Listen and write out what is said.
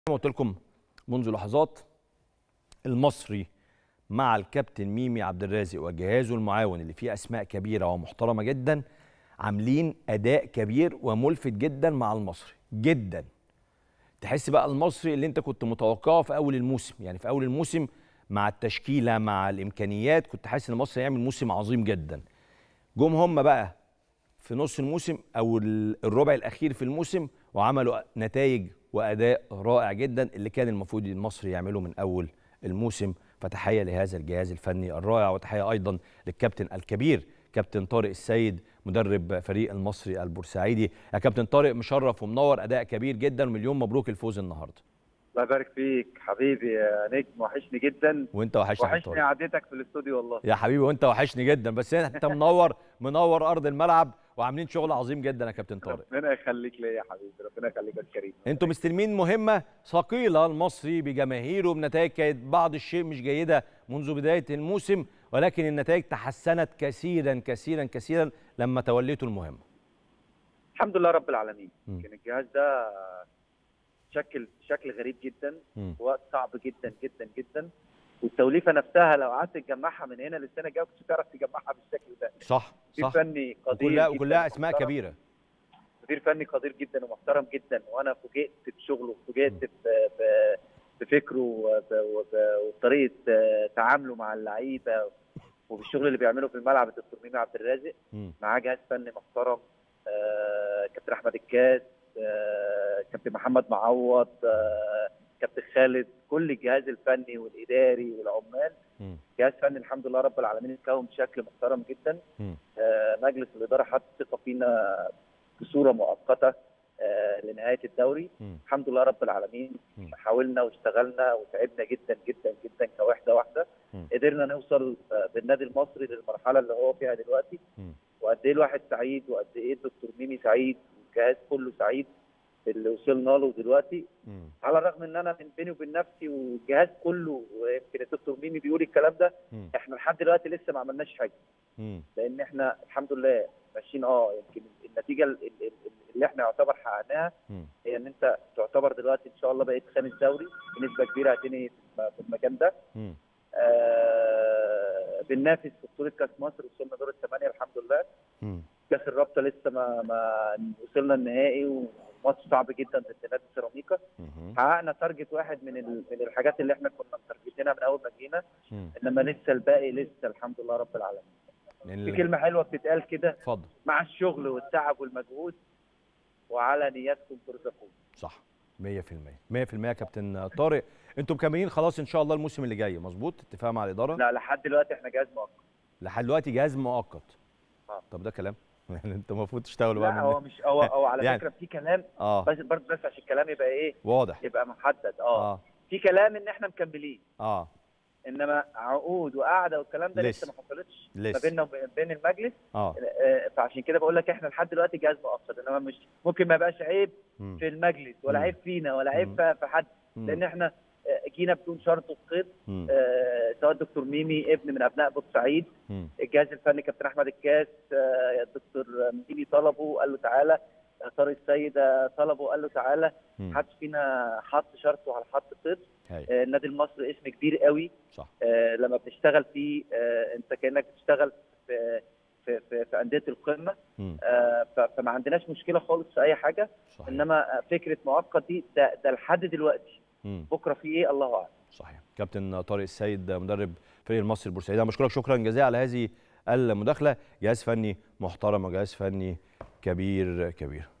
ما قلت لكم منذ لحظات المصري مع الكابتن ميمي عبد الرازق وجهازه المعاون اللي فيه اسماء كبيره ومحترمه جدا عاملين اداء كبير وملفت جدا مع المصري جدا تحس بقى المصري اللي انت كنت متوقعه في اول الموسم يعني في اول الموسم مع التشكيله مع الامكانيات كنت حاسس ان المصري هيعمل موسم عظيم جدا جم هم بقى في نص الموسم او الربع الاخير في الموسم وعملوا نتائج واداء رائع جدا اللي كان المفروض المصري يعمله من اول الموسم فتحيه لهذا الجهاز الفني الرائع وتحيه ايضا للكابتن الكبير كابتن طارق السيد مدرب فريق المصري البورسعيدي يا كابتن طارق مشرف ومنور اداء كبير جدا ومليون مبروك الفوز النهارده الله يبارك فيك حبيبي يا نجم وحشني جدا وانت وحشني يا وحشني قعدتك في الاستوديو والله يا حبيبي وانت وحشني جدا بس انت منور منور ارض الملعب وعاملين شغل عظيم جدا يا كابتن طارق ربنا يخليك ليا يا حبيبي ربنا يخليك يا كريم انتوا مستلمين مهمه ثقيله المصري بجماهيره بنتائج كانت بعض الشيء مش جيده منذ بدايه الموسم ولكن النتائج تحسنت كثيرا كثيرا كثيرا لما توليتوا المهمه الحمد لله رب العالمين م. يمكن الجهاز ده شكل شكل غريب جدا م. في وقت صعب جدا جدا جدا والتوليفه نفسها لو قعدت تجمعها من هنا للسنه الجايه كنتش هتعرف تجمعها بالشكل ده صح مدير صح فني قدير وكلها جداً وكلها اسماء ومحترم. كبيره مدير فني قدير جدا ومحترم جدا وانا فوجئت بشغله وفوجئت م. ب- ب- بفكره وب- وب- وبطريقه آه، تعامله مع اللعيبه وبالشغل اللي بيعمله في الملعب الدكتور ميمي عبد الرازق مم. معاه جهاز فني محترم آه، كابتن احمد الكاس آه، كابتن محمد معوض آه، كابتن خالد كل الجهاز الفني والاداري والعمال مم. جهاز فني الحمد لله رب العالمين اتكون بشكل محترم جدا مم. آه، مجلس الاداره حط ثقه فينا بصوره مؤقته آه، لنهايه الدوري مم. الحمد لله رب العالمين مم. حاولنا واشتغلنا وتعبنا جدا جدا جدا كوحده واحده مم. قدرنا نوصل آه، بالنادي المصري للمرحله اللي هو فيها دلوقتي مم. وقد ايه الواحد سعيد وقد ايه الدكتور ميمي سعيد والجهاز كله سعيد باللي وصلنا له دلوقتي مم. على الرغم ان انا من بيني وبين نفسي والجهاز كله ويمكن الدكتور ميمي بيقول الكلام ده مم. احنا لحد دلوقتي لسه ما عملناش حاجه مم. لان احنا الحمد لله ماشيين اه يمكن النتيجه ال- ال- ال- اللي احنا يعتبر حققناها مم. هي ان انت تعتبر دلوقتي ان شاء الله بقيت خامس دوري بنسبه كبيره هتنهي في المكان ده مم. آه بننافس في بطوله كاس مصر وصلنا دور الثمانيه الحمد لله مم. كاس الرابطه لسه ما ما وصلنا النهائي وماتش صعب جدا ضد نادي سيراميكا مم. حققنا تارجت واحد من ال- من الحاجات اللي احنا كنا متارجتينها من اول ما جينا مم. انما لسه الباقي لسه الحمد لله رب العالمين لأن في ال- كلمه حلوه بتتقال كده اتفضل مع الشغل والتعب والمجهود وعلى نياتكم ترزقون صح 100% 100% يا كابتن طارق انتوا مكملين خلاص ان شاء الله الموسم اللي جاي مظبوط اتفاق مع الاداره لا لحد دلوقتي احنا جهاز مؤقت لحد دلوقتي جهاز مؤقت آه. طب ده كلام يعني انتوا المفروض تشتغلوا بقى لا هو من مش هو هو على يعني- فكره في كلام اه بس برضه بس عشان الكلام يبقى ايه واضح يبقى محدد اه اه في كلام ان احنا مكملين اه انما عقود وقعده والكلام ده لسه. لسه ما حصلتش لسه. ما بيننا وبين المجلس اه آه، فعشان كده بقول لك احنا لحد دلوقتي جهاز مؤقت انما مش ممكن ما يبقاش عيب مم. في المجلس ولا مم. عيب فينا ولا مم. عيب في في حد مم. لان احنا آه، جينا بدون شرط وقيد مم. آه، سواء الدكتور ميمي ابن من ابناء بورسعيد مم. الجهاز الفني كابتن احمد الكاس آه، الدكتور ميمي طلبه قال له تعالى آه، طارق السيد آه، طلبه قال له تعالى مم. محدش فينا حط شرطه على حط قيد هاي آه، النادي المصري اسم كبير قوي صح آه، لما بتشتغل فيه آه، انت كانك بتشتغل في في في, في انديه القمه مم. آه، ف- فما عندناش مشكله خالص في اي حاجه صحيح انما آه، فكره مؤقت دي ده, ده لحد دلوقتي مم. بكره في ايه الله اعلم صحيح كابتن طارق السيد مدرب فريق المصري البورسعيدي انا بشكرك شكرا جزيلا على هذه المداخله جهاز فني محترم وجهاز فني كبير كبير